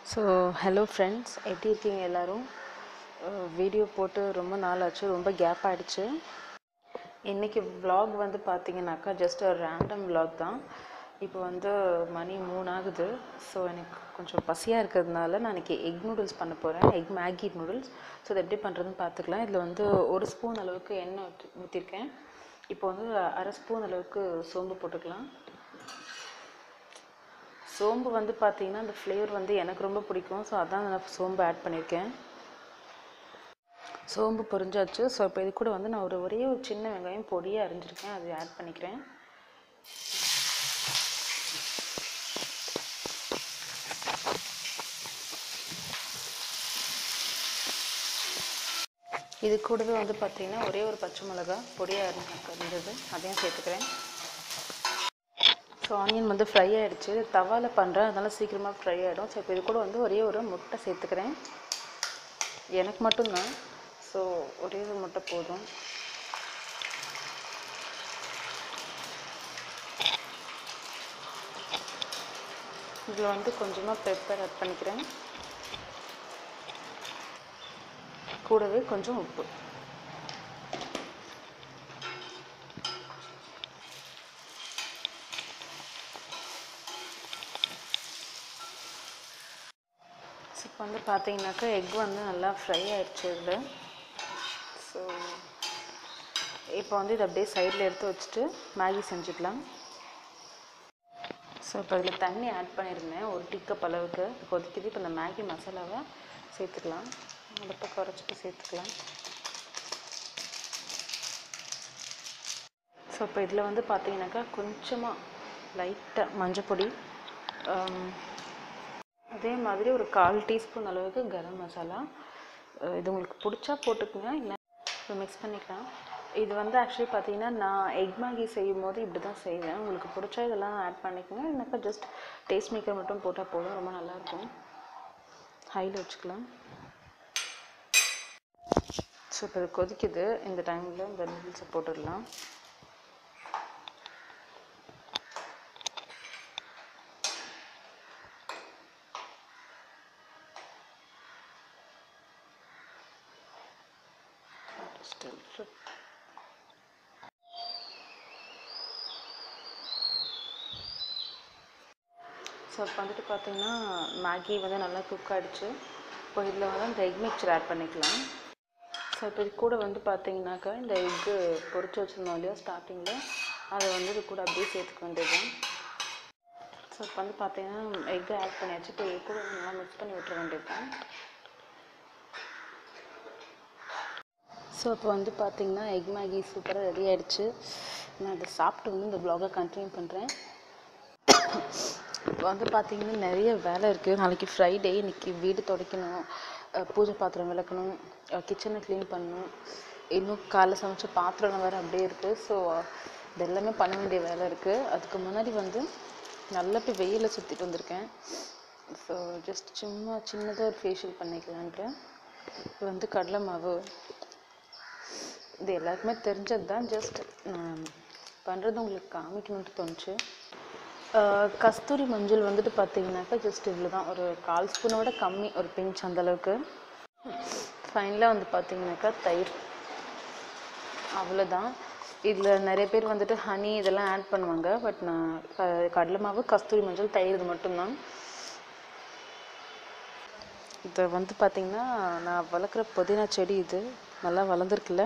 So hello friends எப்படி இருக்கீங்க எல்லோரும் வீடியோ போட்டு ரொம்ப நாள் ஆச்சு ரொம்ப கேப் ஆகிடுச்சு இன்றைக்கி vlog வந்து பார்த்தீங்கன்னாக்கா ஜஸ்ட் ஒரு ரேண்டம் vlog தான் இப்போ வந்து மணி மூணு ஆகுது ஸோ எனக்கு கொஞ்சம் பசியாக இருக்கிறதுனால நான் இன்றைக்கி எக் நூடுல்ஸ் பண்ண போகிறேன் எக் மேகி நூடுல்ஸ் ஸோ இது எப்படி பண்ணுறதுன்னு பார்த்துக்கலாம் இதில் வந்து ஒரு ஸ்பூன் அளவுக்கு எண்ணெய் ஊற்றி ஊற்றிருக்கேன் இப்போ வந்து அரை ஸ்பூன் அளவுக்கு சோம்பு போட்டுக்கலாம் சோம்பு வந்து பார்த்தீங்கன்னா அந்த ஃப்ளேவர் வந்து எனக்கு ரொம்ப பிடிக்கும் ஸோ அதான் நான் சோம்பு ஆட் பண்ணியிருக்கேன் சோம்பு பொரிஞ்சாச்சு ஸோ இப்போ இது கூட வந்து நான் ஒரு ஒரே ஒரு சின்ன வெங்காயம் பொடியாக அரிஞ்சிருக்கேன் அதை ஆட் பண்ணிக்கிறேன் இது கூடவே வந்து பார்த்தீங்கன்னா ஒரே ஒரு பச்சை மிளகா பொடியாக இருந்தது அதையும் சேர்த்துக்கிறேன் ஸோ ஆனியன் வந்து ஃப்ரை ஆகிடுச்சு தவாவில் பண்ணுறேன் அதனால் சீக்கிரமாக ஃப்ரை ஆகிடும் ஸோ இப்போ இது கூட வந்து ஒரே ஒரு முட்டை சேர்த்துக்கிறேன் எனக்கு மட்டும்தான் ஸோ ஒரே ஒரு முட்டை போதும் இதில் வந்து கொஞ்சமாக பெப்பர் ஆட் பண்ணிக்கிறேன் கூடவே கொஞ்சம் உப்பு ஸோ இப்போ வந்து பார்த்தீங்கன்னாக்கா எக் வந்து நல்லா ஃப்ரை ஆயிடுச்சு இதில் ஸோ இப்போ வந்து இதை அப்படியே சைடில் எடுத்து வச்சுட்டு மேகி செஞ்சுக்கலாம் ஸோ இப்போ இதில் தண்ணி ஆட் பண்ணியிருந்தேன் ஒரு டீக்கப் அளவுக்கு கொதிக்குது இப்போ இந்த மேகி மசாலாவை சேர்த்துக்கலாம் அடுப்பை குறைச்சிட்டு சேர்த்துக்கலாம் ஸோ இப்போ இதில் வந்து பார்த்தீங்கன்னாக்கா கொஞ்சமாக லைட்டாக மஞ்சப்பொடி அதே மாதிரி ஒரு கால் டீஸ்பூன் அளவுக்கு கரம் மசாலா அஹ் இது உங்களுக்கு பிடிச்சா போட்டுக்குங்க இல்லை மிக்ஸ் பண்ணிக்கலாம் இது வந்து ஆக்சுவலி பார்த்தீங்கன்னா நான் எக் மேகி செய்யும் போது இப்படி தான் செய்வேன் உங்களுக்கு பிடிச்சா இதெல்லாம் ஆட் பண்ணிக்கோங்க இல்லைனாக்கா ஜஸ்ட் டேஸ்ட் மேக்கர் மட்டும் போட்டால் போதும் ரொம்ப நல்லாயிருக்கும் ஹையில் வச்சுக்கலாம் ஸோ இப்போ இது கொதிக்குது இந்த டைமில் இந்த நூடுல்ஸை போட்டுடலாம் Still fit. ஸோ இப்போ வந்துட்டு பார்த்தீங்கன்னா மேகி வந்து நல்லா குக் ஆகிடுச்சு இப்போ இதில் வந்து அந்த எக் மிக்சர் ஆட் பண்ணிக்கலாம் ஸோ இப்போ இது கூட வந்து பார்த்தீங்கன்னாக்கா இந்த எக்கு பொரிச்சு வச்சுருந்தோம் இல்லையா ஸ்டார்டிங்கில் அதை வந்து இது கூட அப்படியே சேர்த்துக்க வேண்டியது ஸோ இப்போ வந்து பார்த்தீங்கன்னா எக்கு ஆட் பண்ணியாச்சு இப்போ எக் கூட நல்லா மிக்ஸ் பண்ணி விட்டுற வேண்டியது தான் ஸோ இப்போ வந்து பார்த்தீங்கன்னா எக் மேகி சூப்பராக ரெடி ஆயிடுச்சு நான் அதை சாப்பிட்டு வந்து இந்த ப்ளாகை கண்டினியூ பண்ணுறேன் இப்போ வந்து பார்த்தீங்கன்னா நிறைய வேலை இருக்குது நாளைக்கு ஃப்ரைடே இன்னைக்கு வீடு துடைக்கணும் அஹ் பூஜை பாத்திரம் விளக்கணும் கிச்சனை க்ளீன் பண்ணணும் இன்னும் காலைல சமைச்ச பாத்திரம் வேறு அப்படியே இருக்குது ஸோ இது எல்லாமே பண்ண வேண்டிய வேலை இருக்குது அதுக்கு முன்னாடி வந்து நல்லா போய் வெயிலில் சுற்றிட்டு வந்திருக்கேன் ஸோ ஜஸ்ட் சும்மா சின்னதாக ஒரு ஃபேஷியல் பண்ணிக்கலான்ட்டு இது வந்து கடலை மாவு இது எல்லாருக்குமே தெரிஞ்சது தான் ஜஸ்ட் பண்ணுறது உங்களுக்கு காமிக்கணுன்ட்டு தோணுச்சு ஆஹ் கஸ்தூரி மஞ்சள் வந்துட்டு பார்த்தீங்கன்னாக்கா ஜஸ்ட் இவ்வளோ தான் ஒரு கால் ஸ்பூனை விட கம்மி ஒரு பிஞ்ச் அந்தளவுக்கு ஃபைனலாக வந்து பார்த்தீங்கன்னாக்கா தயிர் அவ்வளோதான் இதில் நிறைய பேர் வந்துட்டு ஹனி இதெல்லாம் ஆட் பண்ணுவாங்க பட் நான் க கடலை மாவு கஸ்தூரி மஞ்சள் தயிர் இது மட்டும்தான் இது வந்து பார்த்திங்கன்னா நான் வளர்க்குற புதினா செடி இது நல்லா வளர்ந்துருக்குல்ல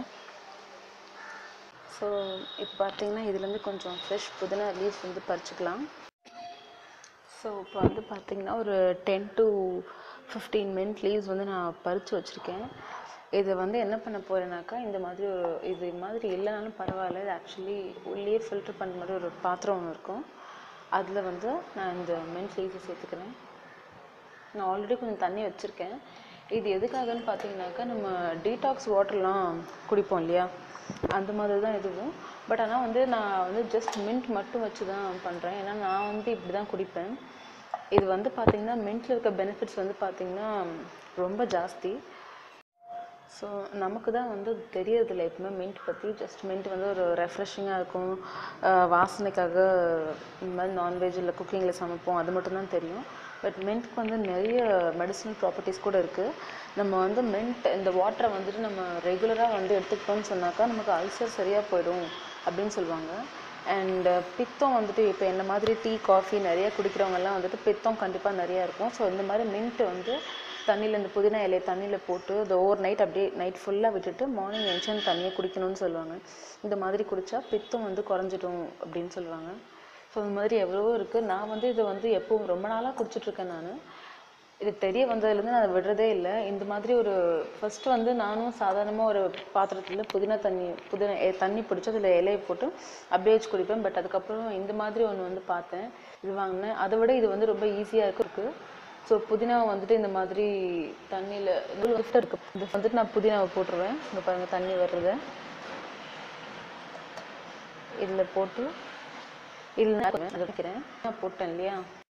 ஸோ இப்போ பார்த்தீங்கன்னா இதுலேருந்து கொஞ்சம் ஃப்ரெஷ் புதினா லீவ்ஸ் வந்து பறிச்சுக்கலாம் ஸோ இப்போ வந்து பார்த்தீங்கன்னா ஒரு ten to fifteen minute leaves வந்து நான் பறித்து வச்சுருக்கேன் இதை வந்து என்ன பண்ண போகிறேன்னாக்கா இந்த மாதிரி ஒரு இது மாதிரி இல்லைனாலும் பரவாயில்ல இது ஆக்சுவலி உள்ளே ஃபில்டர் பண்ணுற மாதிரி ஒரு பாத்திரம் ஒன்று இருக்கும் அதில் வந்து நான் இந்த மின்ட் லீவ்ஸை சேர்த்துக்கிறேன் நான் ஆல்ரெடி கொஞ்சம் தண்ணி வச்சுருக்கேன் இது எதுக்காகன்னு பார்த்தீங்கன்னாக்கா நம்ம டீடாக்ஸ் வாட்டர்லாம் குடிப்போம் இல்லையா அந்த மாதிரி தான் இதுவும் பட் ஆனால் வந்து நான் வந்து ஜஸ்ட் மின்ட் மட்டும் வச்சு தான் பண்ணுறேன் ஏன்னா நான் வந்து இப்படி தான் குடிப்பேன் இது வந்து பார்த்தீங்கன்னா மின்ட்டில் இருக்க பெனிஃபிட்ஸ் வந்து பார்த்தீங்கன்னா ரொம்ப ஜாஸ்தி ஸோ நமக்கு தான் வந்து தெரியறதில்ல எப்பவுமே மின்ட் பற்றி ஜஸ்ட் மின்ட் வந்து ஒரு ரெஃப்ரெஷிங்காக இருக்கும் அஹ் வாசனைக்காக இந்த மாதிரி நான்வெஜ் இல்லை குக்கிங்கில் சமைப்போம் அது மட்டும்தான் தெரியும் பட் மின்ட்க்கு வந்து நிறைய மெடிசனல் ப்ராப்பர்ட்டிஸ் கூட இருக்குது நம்ம வந்து மின்ட் இந்த வாட்டரை வந்துட்டு நம்ம ரெகுலராக வந்து எடுத்துக்கிட்டோம்னு சொன்னாக்கா நமக்கு அல்சர் சரியாக போயிடும் அப்படின்னு சொல்லுவாங்க அண்ட் பித்தம் வந்துட்டு இப்போ என்ன மாதிரி டீ காஃபி நிறைய குடிக்கிறவங்கெல்லாம் வந்துட்டு பித்தம் கண்டிப்பாக நிறையா இருக்கும் ஸோ இந்த மாதிரி மின்ட் வந்து தண்ணியில் இந்த புதினா இலையை தண்ணியில் போட்டு இந்த ஓவர் நைட் அப்படியே நைட் ஃபுல்லாக விட்டுட்டு மார்னிங் எழுந்துச்சு அந்த தண்ணியை குடிக்கணும்னு சொல்லுவாங்க இந்த மாதிரி குடித்தா பித்தம் வந்து குறைஞ்சிடும் அப்படின்னு சொல்லுவாங்க ஸோ இந்த மாதிரி எவ்வளவோ இருக்குது நான் வந்து இதை வந்து எப்பவும் ரொம்ப நாளாக குடிச்சிட்ருக்கேன் நான் இது தெரிய வந்ததுலேருந்து நான் அதை விடுறதே இல்லை இந்த மாதிரி ஒரு ஃபஸ்ட்டு வந்து நானும் சாதாரணமாக ஒரு பாத்திரத்தில் புதினா தண்ணி புதினா எ- தண்ணி பிடிச்சி அதில் இலையை போட்டு அப்படியே வச்சு குடிப்பேன் பட் அதுக்கப்புறம் இந்த மாதிரி ஒன்று வந்து பார்த்தேன் இது வாங்கினேன் அதை விட இது வந்து ரொம்ப ஈஸியாக இருக்கு ஸோ புதினா வந்துட்டு இந்த மாதிரி தண்ணியில் இவ்வளோ கிஃப்ட் இருக்குது இது வந்துட்டு நான் புதினாவை போட்டுருவேன் இங்கே பாருங்கள் தண்ணி வர்றதை இதில் போட்டு இதில் நான் வைக்கிறேன் நான் போட்டேன் இல்லையா